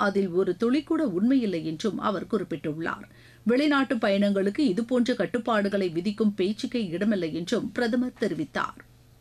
அதில் ஒரு துளிக்கூட உண்மையில்லை என்றும் அவர் குறிப்பிட்டுள்ளார் வெளிநாட்டு பயணங்களுக்கு இதுபோன்ற கட்டுப்பாடுகளை விதிக்கும் பேச்சுக்கே இடமில்லை என்றும் பிரதமர் தெரிவித்தார்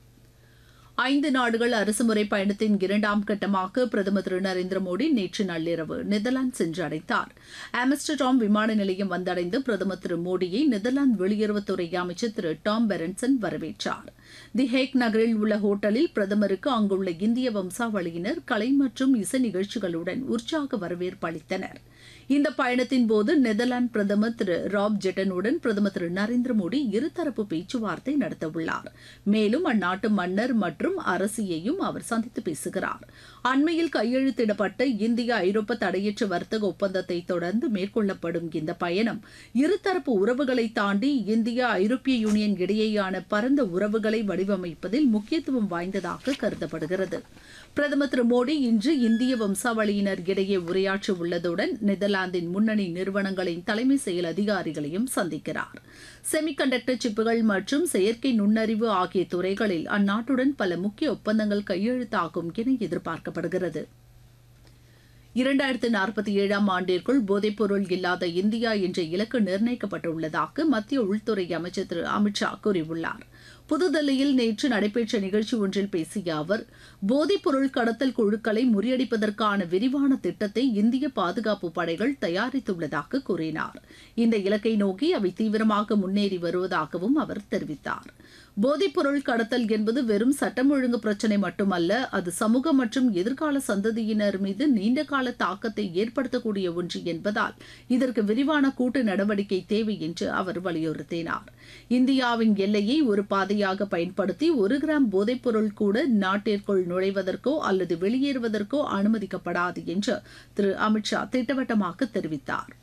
ஐந்து நாடுகள் அரசுமுறை பயணத்தின் இரண்டாம் கட்டமாக பிரதமர் திரு நரேந்திர மோடி நேற்று நள்ளிரவு நெதர்லாந்து சென்றடைந்தார் ஆம்ஸ்டர்டாம் விமான நிலையம் வந்தடைந்து பிரதமர் திரு மோடியை நெதர்லாந்து வெளியுறவுத்துறை அமைச்சர் திரு டாம் பெரன்சன் வரவேற்றார் தி ஹேக் நகரில் உள்ள ஹோட்டலில் பிரதமருக்கு அங்குள்ள இந்திய வம்சாவளியினர் கலை மற்றும் இசை நிகழ்ச்சிகளுடன் உற்சாக வரவேற்பு அளித்தனர் இந்த பயணத்தின் போது நெதர்லாந்து பிரதமர் திரு ராப் ஜெட்டனுடன் பிரதமர் திரு நரேந்திர மோடி இருதரப்பு பேச்சுவார்த்தை நடத்தவுள்ளார் மேலும் அந்நாட்டு மன்னர் மற்றும் அரசியையும் அவர் சந்தித்து பேசுகிறார் அண்மையில் கையெழுத்திடப்பட்ட இந்தியா ஐரோப்பா தடையற்ற வர்த்தக ஒப்பந்தத்தை தொடர்ந்து மேற்கொள்ளப்படும் இந்த பயணம் இருதரப்பு உறவுகளை தாண்டி இந்தியா ஐரோப்பிய யூனியன் இடையேயான பரந்த உறவுகளை வடிவமைப்பதில் முக்கியத்துவம் வாய்ந்ததாக கருதப்படுகிறது பிரதமர் திரு மோடி இன்று இந்திய வம்சாவளியினர் இடையே உரையாற்ற உள்ளதுடன் நெதர்லாந்தின் முன்னணி நிறுவனங்களின் தலைமை செயல் அதிகாரிகளையும் சந்திக்கிறார் செமிகண்டக்டர் சிப்புகள் மற்றும் செயற்கை நுண்ணறிவு ஆகிய துறைகளில் அந்நாட்டுடன் பல முக்கிய ஒப்பந்தங்கள் கையெழுத்தாகும் என எதிர்பார்க்கப்படுகிறது இரண்டாயிரத்து நாற்பத்தி ஏழாம் ஆண்டிற்குள் போதைப்பொருள் இல்லாத இந்தியா என்ற இலக்கு நிர்ணயிக்கப்பட்டுள்ளதாக மத்திய உள்துறை அமைச்சர் திரு அமித்ஷா கூறியுள்ளார் புதுதில்லியில் நேற்று நடைபெற்ற நிகழ்ச்சி ஒன்றில் பேசிய அவர் போதைப்பொருள் கடத்தல் குழுக்களை முறியடிப்பதற்கான விரிவான திட்டத்தை இந்திய பாதுகாப்பு படைகள் தயாரித்துள்ளதாக கூறினார் இந்த இலக்கை நோக்கி அவை தீவிரமாக முன்னேறி வருவதாகவும் அவர் தெரிவித்தார் போதைப்பொருள் கடத்தல் என்பது வெறும் சட்டம் ஒழுங்கு பிரச்சினை மட்டுமல்ல அது சமூக மற்றும் எதிர்கால சந்ததியினர் மீது நீண்டகால தாக்கத்தை ஏற்படுத்தக்கூடிய ஒன்று என்பதால் இதற்கு விரிவான கூட்டு நடவடிக்கை தேவை என்று அவர் வலியுறுத்தினார் இந்தியாவின் எல்லையை ஒரு பாதையாக பயன்படுத்தி ஒரு கிராம் போதைப்பொருள் கூட நாட்டிற்குள் நுழைவதற்கோ அல்லது வெளியேறுவதற்கோ அனுமதிக்கப்படாது என்று திரு அமித்ஷா திட்டவட்டமாக தெரிவித்தார்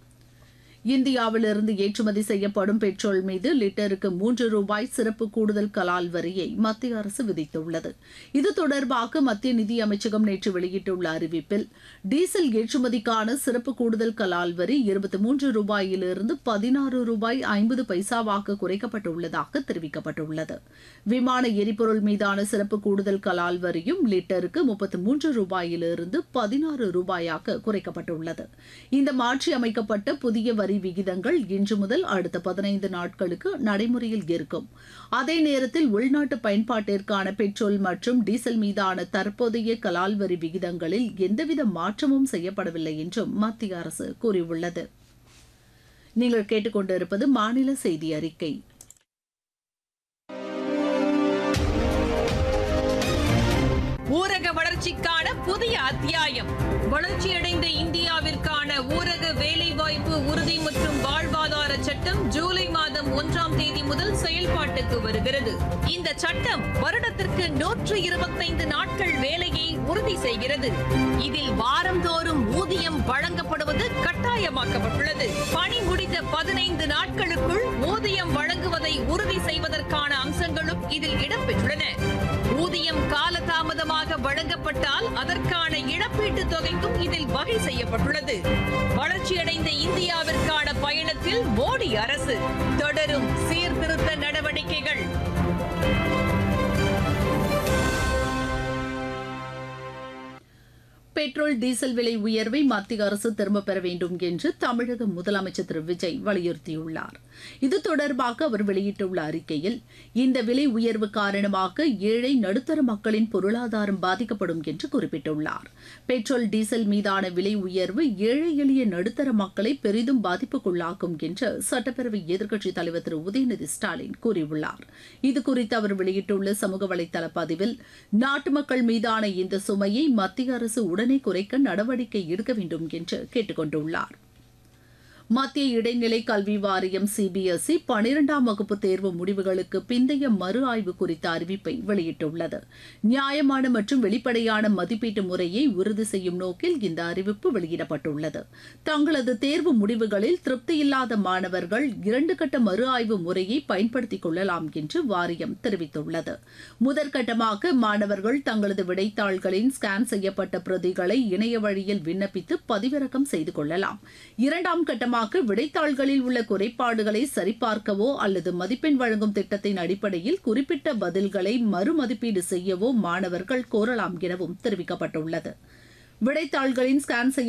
இந்தியாவிலிருந்து ஏற்றுமதி செய்யப்படும் பெட்ரோல் மீது லிட்டருக்கு மூன்று ரூபாய் சிறப்பு கூடுதல் கலால் வரியை மத்திய அரசு விதித்துள்ளது இது தொடர்பாக மத்திய நிதி அமைச்சகம் நேற்று வெளியிட்டுள்ள அறிவிப்பில் டீசல் ஏற்றுமதிக்கான சிறப்பு கூடுதல் கலால் வரி இருபத்தி மூன்று ரூபாயிலிருந்து பதினாறு ரூபாய் ஐம்பது பைசாவாக குறைக்கப்பட்டுள்ளதாக தெரிவிக்கப்பட்டுள்ளது விமான எரிபொருள் மீதான சிறப்பு கூடுதல் கலால் வரியும் லிட்டருக்கு முப்பத்தி மூன்று ரூபாயிலிருந்து பதினாறு ரூபாயாக குறைக்கப்பட்டுள்ளது இந்த மாற்றி அமைக்கப்பட்ட புதிய வரி விகிதங்கள் இன்று முதல் அடுத்த பதினைந்து நாட்களுக்கு நடைமுறையில் இருக்கும் அதே நேரத்தில் உள்நாட்டு பயன்பாட்டிற்கான பெட்ரோல் மற்றும் டீசல் மீதான தற்போதைய கலால் வரி விகிதங்களில் எந்தவித மாற்றமும் செய்யப்படவில்லை என்றும் மத்திய அரசு கூறியுள்ளது நீங்கள் கேட்டுக்கொண்டிருப்பது மாநில செய்தி அறிக்கை ஊரக வளர்ச்சிக்கான புதிய அத்தியாயம் வளர்ச்சியடைந்த இந்தியாவிற்கான ஊரக வேலைவாய்ப்பு உறுதி மற்றும் வாழ்வாதார சட்டம் ஜூலை மாதம் ஒன்றாம் தேதி முதல் செயல்பாட்டுக்கு வருகிறது இந்த சட்டம் வருடத்திற்கு நூற்று இருபத்தைந்து நாட்கள் வேலையை உறுதி செய்கிறது இதில் வாரந்தோறும் ஊதியம் வழங்கப்படுவது கட்டாயமாக்கப்பட்டுள்ளது பணி முடிந்த பதினைந்து நாட்களுக்குள் ஊதியம் வழங்குவதை உறுதி செய்வதற்கான அம்சங்களும் இதில் இடம்பெற்றுள்ளன ஊதியம் காலதாமதமாக வழங்கப்பட்டால் அதற்கான இழப்பீட்டுத் தொகைக்கும் இதில் வகை செய்யப்பட்டுள்ளது வளர்ச்சியடைந்த இந்தியாவிற்கான பயணத்தில் மோடி அரசு தொடரும் சீர்திருத்த நடவடிக்கைகள் பெட்ரோல் டீசல் விலை உயர்வை மத்திய அரசு திரும்பப் பெற வேண்டும் என்று தமிழக முதலமைச்சர் திரு விஜய் வலியுறுத்தியுள்ளார் இது தொடர்பாக அவர் வெளியிட்டுள்ள அறிக்கையில் இந்த விலை உயர்வு காரணமாக ஏழை நடுத்தர மக்களின் பொருளாதாரம் பாதிக்கப்படும் என்று குறிப்பிட்டுள்ளார் பெட்ரோல் டீசல் மீதான விலை உயர்வு ஏழை எளிய நடுத்தர மக்களை பெரிதும் பாதிப்புக்குள்ளாக்கும் என்று சட்டப்பேரவை எதிர்க்கட்சித் தலைவர் திரு உதயநிதி ஸ்டாலின் கூறியுள்ளார் இதுகுறித்து அவர் வெளியிட்டுள்ள சமூக வலைதள பதிவில் நாட்டு மக்கள் மீதான இந்த சுமையை மத்திய அரசு உடனே குறைக்க நடவடிக்கை எடுக்க வேண்டும் என்று கேட்டுக் கொண்டுள்ளார் மத்திய இடைநிலை கல்வி வாரியம் சிபிஎஸ்இ பனிரெண்டாம் வகுப்பு தேர்வு முடிவுகளுக்கு பிந்தைய மறு ஆய்வு குறித்த அறிவிப்பை வெளியிட்டுள்ளது நியாயமான மற்றும் வெளிப்படையான மதிப்பீட்டு முறையை உறுதி செய்யும் நோக்கில் இந்த அறிவிப்பு வெளியிடப்பட்டுள்ளது தங்களது தேர்வு முடிவுகளில் திருப்தியில்லாத மாணவர்கள் இரண்டு கட்ட மறு ஆய்வு முறையை பயன்படுத்திக் கொள்ளலாம் என்று வாரியம் தெரிவித்துள்ளது முதற்கட்டமாக மாணவர்கள் தங்களது விடைத்தாள்களின் ஸ்கேன் செய்யப்பட்ட பிரதிகளை இணைய வழியில் விண்ணப்பித்து பதிவிறக்கம் செய்து கொள்ளலாம் இரண்டாம் கட்டமாக காரணமாக விடைத்தாள்களில் உள்ள குறைபாடுகளை சரிபார்க்கவோ அல்லது மதிப்பெண் வழங்கும் திட்டத்தின் அடிப்படையில் குறிப்பிட்ட பதில்களை மறுமதிப்பீடு செய்யவோ மாணவர்கள் கோரலாம் எனவும் தெரிவிக்கப்பட்டுள்ளது விடைத்தாள்களின் ஸ்கேன் செய்ய